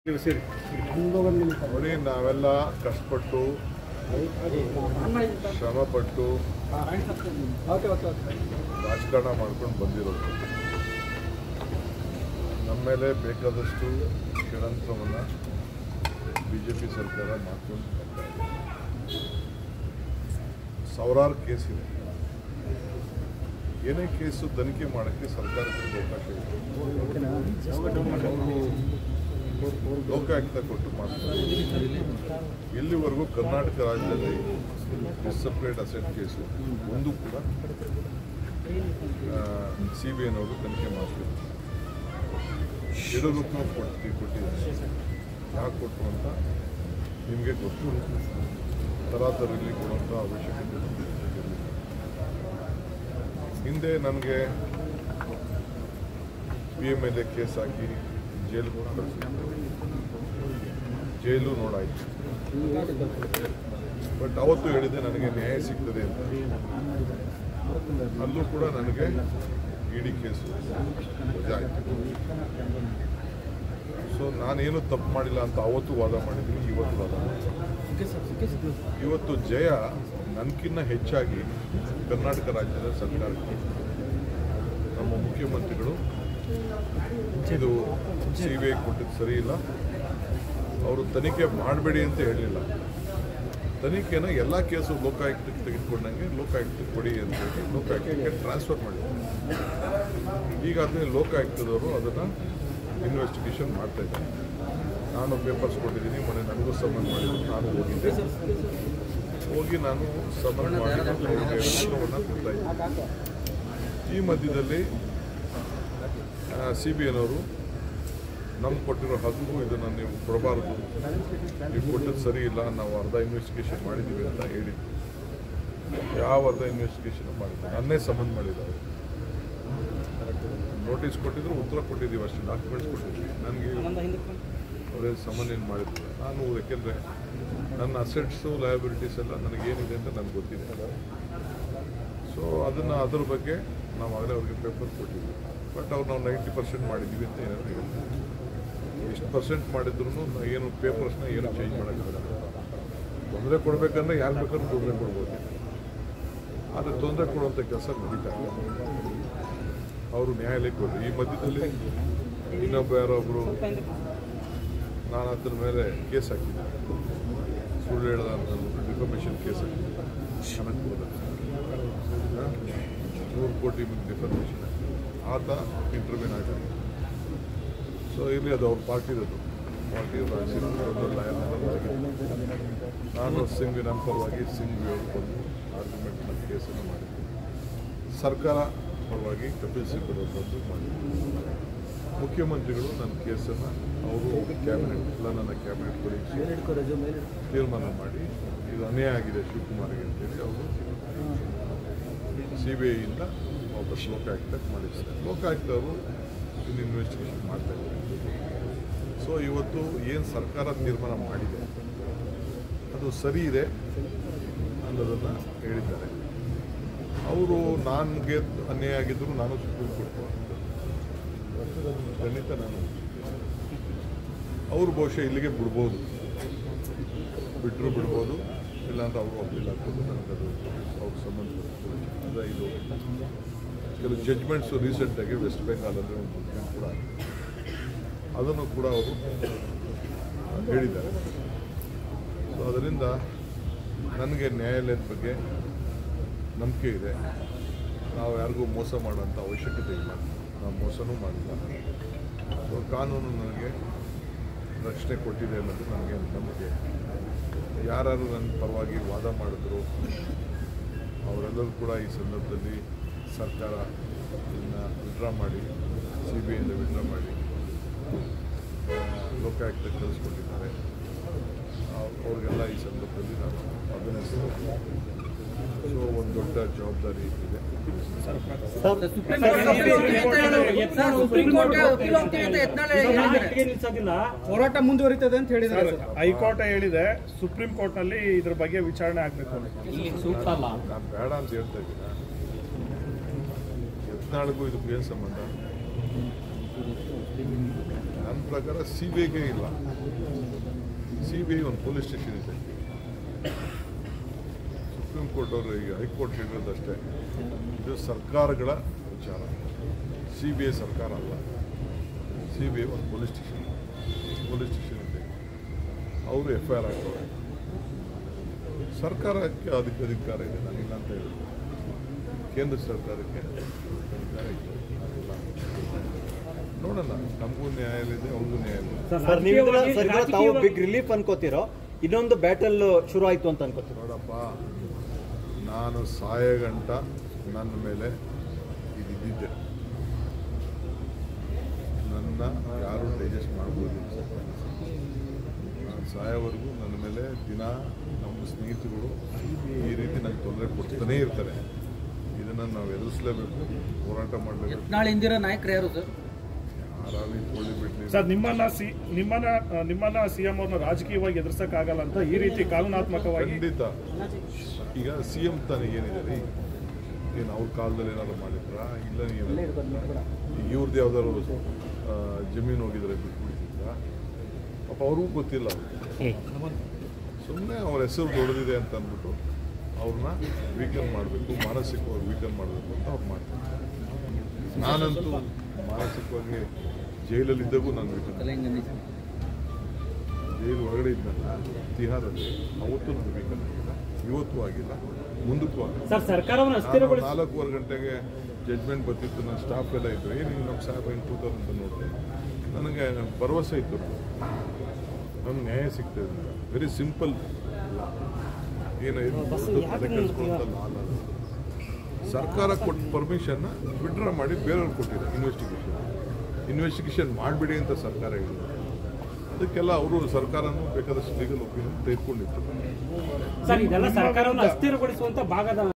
ನೀವು ಸೇರಿ ನೋಡಿ ನಾವೆಲ್ಲ ಕಷ್ಟಪಟ್ಟು ಶ್ರಮಪಟ್ಟು ರಾಜಕಾರಣ ಮಾಡ್ಕೊಂಡು ಬಂದಿರೋದು ನಮ್ಮ ಮೇಲೆ ಬೇಕಾದಷ್ಟು ಷಡ್ಯಂತ್ರವನ್ನು ಬಿ ಜೆ ಪಿ ಸರ್ಕಾರ ಮಾಡ್ಕೊಂಡು ಬರ್ತಾ ಇದೆ ಸಾವಿರಾರು ಕೇಸ್ ಇದೆ ಏನೇ ಕೇಸು ತನಿಖೆ ಮಾಡೋಕ್ಕೆ ಸರ್ಕಾರಕ್ಕೆ ಅವಕಾಶ ಇದೆ ಅವರು ಲೋಕಾಯುಕ್ತ ಕೊಟ್ಟು ಮಾಡ್ತಾರೆ ಇಲ್ಲಿವರೆಗೂ ಕರ್ನಾಟಕ ರಾಜ್ಯದಲ್ಲಿ ಡಿಸಪ್ರೇಟ್ ಅಸೆಟ್ ಕೇಸು ಒಂದು ಕೂಡ ಸಿ ಬಿ ಐನವರು ತನಿಖೆ ಮಾಡ್ತಾರೆ ಯಡಿಯೂರಪ್ಪ ಕೊಟ್ಟು ಕೊಟ್ಟಿದ್ದಾರೆ ಯಾಕೆ ಕೊಟ್ಟರು ಅಂತ ನಿಮಗೆ ಗೊತ್ತು ತರಾತರಲ್ಲಿ ಕೊಡುವಂಥ ಅವಶ್ಯಕತೆ ಇರಲಿಲ್ಲ. ಹಿಂದೆ ನನಗೆ P M L A case ಹಾಕಿ ಜೈಲಿಗೆ ಕಳಿಸಿದ್ರು ಜೈಲು ನೋಡಾಯ್ತು ಬಟ್ ಅವತ್ತು ಹೇಳಿದೆ ನನಗೆ ನ್ಯಾಯ ಸಿಗ್ತದೆ ಅಂತ ಅಲ್ಲೂ ಕೂಡ ನನಗೆ ಇಡಿ ಕೇಸು ವಜಾ ಆಯಿತು ಸೊ ನಾನೇನು ತಪ್ಪು ಮಾಡಿಲ್ಲ ಅಂತ ಅವತ್ತು ವಾದ ಮಾಡಿದ್ದೀನಿ ಇವತ್ತು ವಾದ ಮಾಡಿದ್ದೀನಿ ಇವತ್ತು ಜಯ ನನಗಿನ್ನ ಹೆಚ್ಚಾಗಿ ಕರ್ನಾಟಕ ರಾಜ್ಯದ ಸರ್ಕಾರಕ್ಕೆ ನಮ್ಮ ಮುಖ್ಯಮಂತ್ರಿಗಳು ಇದು ಸಿ ಬಿ ಐ ಕೊಟ್ಟಿದ್ದು ಸರಿ ಇಲ್ಲ ಅವರು ತನಿಖೆ ಮಾಡಬೇಡಿ ಅಂತ ಹೇಳಲಿಲ್ಲ ತನಿಖೆನ ಎಲ್ಲ ಕೇಸು ಲೋಕಾಯುಕ್ತಕ್ಕೆ ತೆಗೆದುಕೊಂಡಂಗೆ ಲೋಕಾಯುಕ್ತಕ್ಕೆ ಕೊಡಿ ಅಂತ ಹೇಳಿ ಲೋಕಾಯುಕ್ತಕ್ಕೆ ಟ್ರಾನ್ಸ್ಫರ್ ಮಾಡಿದ್ದಾರೆ ಈಗ ಅದನ್ನ ಲೋಕಾಯುಕ್ತದವರು ಅದನ್ನು ಇನ್ವೆಸ್ಟಿಗೇಷನ್ ಮಾಡ್ತಾ ಇದ್ದಾರೆ ನಾನು ಪೇಪರ್ಸ್ ಕೊಟ್ಟಿದ್ದೀನಿ ಮೊನ್ನೆ ನನಗೂ ಸಮನ್ ಮಾಡಿದ್ರು ನಾನು ಹೋಗಿದ್ದೆ ಹೋಗಿ ನಾನು ಸಮನ್ ಮಾಡಿ ಅವ್ರಿಗೆ ಉತ್ತರವನ್ನು ಕೊಡ್ತಾ ಇದ್ದೀನಿ ಈ ಮಧ್ಯದಲ್ಲಿ ಸಿ ಬಿ ಐನವರು ನಮ್ಗೆ ಕೊಟ್ಟಿರೋ ಹಕ್ಕು ಇದನ್ನು ನೀವು ಕೊಡಬಾರ್ದು ನೀವು ಕೊಟ್ಟದ್ದು ಸರಿ ಇಲ್ಲ ನಾವು ಅರ್ಧ ಇನ್ವೆಸ್ಟಿಗೇಷನ್ ಮಾಡಿದ್ದೀವಿ ಅಂತ ಹೇಳಿದ್ರು ಯಾವ ಅರ್ಧ ಇನ್ವೆಸ್ಟಿಗೇಷನ್ ಮಾಡಿದ್ರು ನನ್ನೇ ಸಂಬಂಧ ಮಾಡಿದ್ದಾರೆ ನೋಟಿಸ್ ಕೊಟ್ಟಿದ್ರು ಉತ್ತರ ಕೊಟ್ಟಿದ್ದೀವಿ ಅಷ್ಟೇ ಡಾಕ್ಯುಮೆಂಟ್ಸ್ ಕೊಟ್ಟಿದ್ವಿ ನನಗೆ ಅವರೇ ಸಮನ್ ಏನು ಮಾಡಿದ್ರು ನಾನು ಯಾಕೆಂದರೆ ನನ್ನ ಅಸೆಟ್ಸು ಲಯಬಿಲಿಟೀಸ್ ಎಲ್ಲ ನನಗೇನಿದೆ ಅಂತ ನನಗೆ ಗೊತ್ತಿದೆ ಸೊ ಅದನ್ನು ಅದ್ರ ಬಗ್ಗೆ ನಾವು ಆಗಲೇ ಅವ್ರಿಗೆ ಪೇಪರ್ ಕೊಟ್ಟಿದ್ವಿ ಬಟ್ ಅವ್ರು ನಾವು ನೈಂಟಿ ಪರ್ಸೆಂಟ್ ಮಾಡಿದ್ದೀವಿ ಅಂತ ಏನಾದ್ರು ಹೇಳ್ತಾರೆ ಎಷ್ಟು ಪರ್ಸೆಂಟ್ ಮಾಡಿದ್ರು ಏನು ಪೇಪರ್ಸ್ನ ಏನು ಚೇಂಜ್ ಮಾಡೋಕ್ಕಾಗಲ್ಲ ತೊಂದರೆ ಕೊಡಬೇಕಂದ್ರೆ ಯಾರು ಬೇಕಾದ್ರೂ ತೊಂದರೆ ಕೊಡ್ಬೋದು ಆದರೆ ತೊಂದರೆ ಕೊಡುವಂಥ ಕೆಲಸ ನಡೀತಾ ಇಲ್ಲ ಅವರು ನ್ಯಾಯಾಲಯಕ್ಕೆ ಹೋದ್ರು ಈ ಮಧ್ಯದಲ್ಲಿ ಇನ್ನೊಬ್ಬ ಯಾರೊಬ್ಬರು ನಾನು ಅದ್ರ ಮೇಲೆ ಕೇಸ್ ಹಾಕಿದ್ದೆ ಸುಳ್ಳು ಹೇಳ್ದ ಅಂತ ಡಿಫರ್ಮೇಷನ್ ಕೇಸ್ ಹಾಕಿದ್ದೆ ಅನಂತಪುರದಲ್ಲಿ ನೂರು ಕೋಟಿ ಡಿಫರ್ಮೇಷನ್ ಆತ ಇಂಟರ್ವ್ಯೂನ್ ಆಗಿದ್ದಾನೆ ಸೊ ಇಲ್ಲಿ ಅದು ಅವ್ರ ಪಾರ್ಟಿದದು ಪಾರ್ಟಿ ನಾನು ಸಿಂಗ್ ನನ್ನ ಪರವಾಗಿ ಸಿಂಗ್ ಅವರು ಬಂದು ಆರ್ಗ್ಯುಮೆಂಟ್ನ ಕೇಸನ್ನು ಮಾಡಿದ್ದೆ ಸರ್ಕಾರ ಪರವಾಗಿ ಕಪಿಲ್ ಸಿಬಲ್ ಅವರು ಬಂದು ಮಾಡಿದ್ರು ಮುಖ್ಯಮಂತ್ರಿಗಳು ನನ್ನ ಕೇಸನ್ನು ಅವರು ಕ್ಯಾಬಿನೆಟ್ ಎಲ್ಲ ನನ್ನ ಕ್ಯಾಬಿನೆಟ್ ಕೊಲೀಗ್ಸ್ ತೀರ್ಮಾನ ಮಾಡಿ ಇದು ಅನ್ಯಾಯ ಆಗಿದೆ ಶಿವಕುಮಾರ್ಗೆ ಅಂತೇಳಿ ಅವರು ಸಿ ಬಿ ಐಯಿಂದ ವಾಪಸ್ ಲೋಕಾಯುಕ್ತಕ್ಕೆ ಮಾಡಿದ್ದಾರೆ ಲೋಕಾಯುಕ್ತವರು ಇನ್ನು ಇನ್ವೆಸ್ಟಿಗೇಷನ್ ಮಾಡ್ತಾ ಇದ್ದಾರೆ ಸೊ ಇವತ್ತು ಏನು ಸರ್ಕಾರ ತೀರ್ಮಾನ ಮಾಡಿದೆ ಅದು ಸರಿ ಇದೆ ಅನ್ನೋದನ್ನು ಹೇಳಿದ್ದಾರೆ ಅವರು ನನಗೆ ಅನ್ಯಾಯ ಆಗಿದ್ದರು ನಾನು ಸುಪ್ರೀಂ ಕೋರ್ಟ್ ಖಂಡಿತ ನಾನು ಅವರು ಬಹುಶಃ ಇಲ್ಲಿಗೆ ಬಿಡ್ಬೋದು ಬಿಟ್ಟರು ಬಿಡ್ಬೋದು ಇಲ್ಲಾಂದ್ರೆ ಅವರು ಅಪೀಲ್ ಹಾಕ್ಬೋದು ನನಗದು ಅವ್ರ ಸಂಬಂಧ ಅಂದರೆ ಇದು ಕೆಲವು ಜಡ್ಜ್ಮೆಂಟ್ಸು ರೀಸೆಂಟಾಗಿ ವೆಸ್ಟ್ ಬೆಂಗಾಲಲ್ಲಿ ಒಂದು ಜಡ್ಜ್ಮೆಂಟ್ ಕೂಡ ಆಗಿದೆ. ಅದನ್ನು ಕೂಡ ಅವರು ಹೇಳಿದ್ದಾರೆ ಸೊ ಅದರಿಂದ ನನಗೆ ನ್ಯಾಯಾಲಯದ ಬಗ್ಗೆ ನಂಬಿಕೆ ಇದೆ ನಾವು ಯಾರಿಗೂ ಮೋಸ ಮಾಡೋಂಥ ಅವಶ್ಯಕತೆ ಇಲ್ಲ ನಾವು ಮೋಸನೂ ಮಾಡಿಲ್ಲ ಸೊ ಕಾನೂನು ನನಗೆ ರಕ್ಷಣೆ ಕೊಟ್ಟಿದೆ ಅನ್ನೋದು ನನಗೆ ನಂಬಿಕೆ ಯಾರು ನನ್ನ ಪರವಾಗಿ ವಾದ ಮಾಡಿದ್ರು ಅವರೆಲ್ಲರೂ ಕೂಡ ಈ ಸಂದರ್ಭದಲ್ಲಿ ಸರ್ಕಾರ ಇದನ್ನು ವಿಡ್ರಾ ಮಾಡಿ ಸಿ ಬಿ ಐಯಿಂದ ವಿಡ್ರಾ ಮಾಡಿ ಆ, ಲೋಕಾಯುಕ್ತಕ್ಕೆ ಕಳಿಸ್ಕೊಟ್ಟಿದ್ದಾರೆ ಆ- ಅವ್ರಿಗೆಲ್ಲ ಈ ಸಂದರ್ಭದಲ್ಲಿ ನಾನು ಅಭಿನಯಿಸ್ತೀನಿ ಸೊ ಒಂದು ದೊಡ್ಡ ಜವಾಬ್ದಾರಿ ಇದೆ ಸುಪ್ರೀಂ ಕೋರ್ಟ್ ವಕೀಲ ಹೋಗ್ತೀವಿ ಅಂತ ಯತ್ನಾಳ್ ಹೇಳಿದ್ದಾರೆ. ನಿಲ್ಸೋದಿಲ್ಲ ಹೋರಾಟ ಮುಂದುವರಿತದೆ ಅಂತ ಹೇಳಿದ್ದಾರೆ ಸರ್ ಹೈಕೋರ್ಟ್ ಹೇಳಿದೆ ಸುಪ್ರೀಂ ಕೋರ್ಟ್ ನಲ್ಲಿ ಇದ್ರ ಬಗ್ಗೆ ವಿಚಾರಣೆ ಆಗ್ಬೇಕು ಅಂತ ನಾನು ಬೇಡ ಅಂತ ಹೇಳ್ತಾ ಇದ್ದೀನ ಯತ್ನಾಳಿಗೂ ಇದಕ್ಕೂ ಏನು ಸಂಬಂಧ ನನ್ನ ಪ್ರಕಾರ ಸಿ ಬಿ ಐಗೆ ಇಲ್ಲ ಸಿ ಬಿ ಐ ಒಂದು ಪೊಲೀಸ್ ಸ್ಟೇಷನ್ ಇದೆ ಸುಪ್ರೀಂ ಕೋರ್ಟ್ ಅವರು ಈಗ ಹೈಕೋರ್ಟ್ ಹೇಳಿರೋದಷ್ಟೇ ಇದು ಸರ್ಕಾರಗಳ ವಿಚಾರ ಸಿ ಬಿ ಐ ಸರ್ಕಾರ ಅಲ್ಲ ಸಿ ಬಿ ಐ ಒಂದು ಪೊಲೀಸ್ ಸ್ಟೇಷನ್ ಪೊಲೀಸ್ ಸ್ಟೇಷನ್ ಇದೆ ಅವರು ಎಫ್ ಐ ಆರ್ ಹಾಕೋರೆ ಸರ್ಕಾರಕ್ಕೆ ಅದಕ್ಕೆ ಅಧಿಕಾರ ಇದೆ ನಾನಿಲ್ಲ ಅಂತ ಹೇಳಿದ್ರು ಕೇಂದ್ರ ಸರ್ಕಾರಕ್ಕೆ ಅಧಿಕಾರ ಇದೆ ನಾನಿಲ್ಲ ನೋಡೋಣ ನಮಗೂ ನ್ಯಾಯಾಲಯ ಇದೆ ಅವ್ರಿಗೂ ನ್ಯಾಯಾಲಯ ಇದೆ ಸರ್ ನೀವು ಇದನ್ನ- ಸರ್ ಇದನ್ನ ತಾವು ಬಿಗ್ ರಿಲೀಫ್ ಅನ್ಕೋತಿರೋ ಇನ್ನೊಂದು ಬ್ಯಾಟಲ್ ಶುರು ಆಯ್ತು ಅಂತ ಅನ್ಕೋತಿರೋ ನೋಡಪ್ಪ ನಾನು ಸಾಯಗಂಟ ನನ್ನ ಮೇಲೆ ಇದಿದ್ದೆ ನನ್ನ ಯಾರು ಡೈಜೆಸ್ಟ್ ಮಾಡ್ಬೋದು ನಾನು ಸಾಯೋವರೆಗೂ ನನ್ನ ಮೇಲೆ ದಿನ ನಮ್ಮ ಸ್ನೇಹಿತರುಗಳು ಈ ರೀತಿ ನನಗೆ ತೊಂದರೆ ಕೊಡ್ತಾನೇ ಇರ್ತಾರೆ ಇದನ್ನು ನಾವು ಎದುರಿಸಲೇಬೇಕು ಹೋರಾಟ ಮಾಡಲೇಬೇಕು ಯತ್ನಾಳ್ ಇಂದಿರಾ ನಾಯಕರು ಯಾರು ಸರ್ ಯಾರಾಗಲಿ ಕೊಳ್ಳಿ ಬಿಡಲಿ ಸರ್ ನಿಮ್ಮನ್ನ ಸಿ ನಿಮ್ಮನ್ನ ಆ, ನಿಮ್ಮನ್ನ ಸಿಎಂ ಅವ್ರನ್ನ ರಾಜಕೀಯವಾಗಿ ಎದುರಿಸಕ್ಕಾಗಲ್ಲ ಅಂತ ಈ ರೀತಿ ಕಾನೂನಾತ್ಮಕವಾಗಿ ಖಂಡಿತ ಈಗ ಸಿ ಎಂ ತಾನೇ ಏನಿದೆ ರೀ ಏನು ಅವ್ರ ಕಾಲದಲ್ಲಿ ಏನಾದ್ರು ಮಾಡಿದ್ರಾ ಇಲ್ಲ ಏನಾದ್ರು ಈಗ ಇವ್ರದ್ದು ಯಾವ್ದಾದ್ರು ಆ, ಜಮೀನು ಹೋಗಿದ್ರೆ ಬಿಟ್ಬಿಡ್ತಿದ್ರ ಪಾಪ ಅವ್ರಿಗೂ ಗೊತ್ತಿಲ್ಲ ಸುಮ್ಮನೆ ಅವ್ರ ಹೆಸರು ದೊಡ್ಡದಿದೆ ಅಂತ ಅಂದ್ಬಿಟ್ಟು ಅವ್ರನ್ನ ವೀಕನ್ ಮಾಡಬೇಕು ಮಾನಸಿಕವಾಗಿ ವೀಕನ್ ಮಾಡಬೇಕು ಅಂತ ಅವ್ರು ಮಾಡ್ತಾರೆ ನಾನಂತೂ ಮಾನಸಿಕವಾಗಿ ಜೈಲಲ್ಲಿದ್ದಾಗೂ ನಾನು ವೀಕನ್ ತೆಲಂಗಾಣ ಜೈಲು ಹೊರಗಡೆ ಇದ್ನಲ್ಲ ತಿಹಾರಲ್ಲಿ ಅವತ್ತು ನಾನು ವೀಕನ್ ಆಗಿಲ್ಲ ಇವತ್ತು ಆಗಿಲ್ಲ ಮುಂದಕ್ಕೂ ಆಗಿಲ್ಲ ಸರ್ ಸರ್ಕಾರವನ್ನು ನಾನು ಅಸ್ಥಿರಗೊಳಿಸಿ ನಾಲ್ಕೂವರೆ ಗಂಟೆಗೆ ಜಡ್ಜ್ಮೆಂಟ್ ಬರ್ತಿತ್ತು ನನ್ನ ಸ್ಟಾಫ್ ಎಲ್ಲ ಇದ್ರು ಏನು ಹಿಂಗೆ ನಮ್ಮ ಸಾಹೇಬ್ ಹೆಂಗೆ ಕೂತಾರೆ ಅಂತ ನೋಡಿದೆ ನನಗೆ ಭರವಸೆ ಇತ್ತು ನಮ್ಗೆ ನ್ಯಾಯ ಸಿಗ್ತದೆ ವೆರಿ ಸಿಂಪಲ್ ಏನು ಇದು ದೊಡ್ಡ ತಲೆ ಕೆಡಿಸ್ಕೊಳ್ಳೋಂಥದ್ದು ಅಲ್ಲ ಅದು. ಸರ್ಕಾರ ಕೊಟ್ಟ ಪರ್ಮಿಷನ್ನ ವಿಡ್ರಾ ಮಾಡಿ ಬೇರೆಯವ್ರು ಕೊಟ್ಟಿದ್ದಾರೆ ಇನ್ವೆಸ್ಟಿಗೇಷನ್ ಇನ್ವೆಸ್ಟಿಗೇಷನ್ ಮಾಡಿಬಿಡಿ ಅಂತ ಸರ್ಕಾರ ಹೇಳಿದೆ ಅದಕ್ಕೆಲ್ಲ ಅವರು ಸರ್ಕಾರನೂ ಬೇಕಾದಷ್ಟು ಲೀಗಲ್ ಒಪಿನಿಯನ್ ತೆಗೆದುಕೊಂಡಿತ್ತು ಸರ್ ಇದೆಲ್ಲ ಸರ್ಕಾರವನ್ನು ಅಸ್ಥಿರಗೊಳಿಸುವಂತ ಭಾಗದ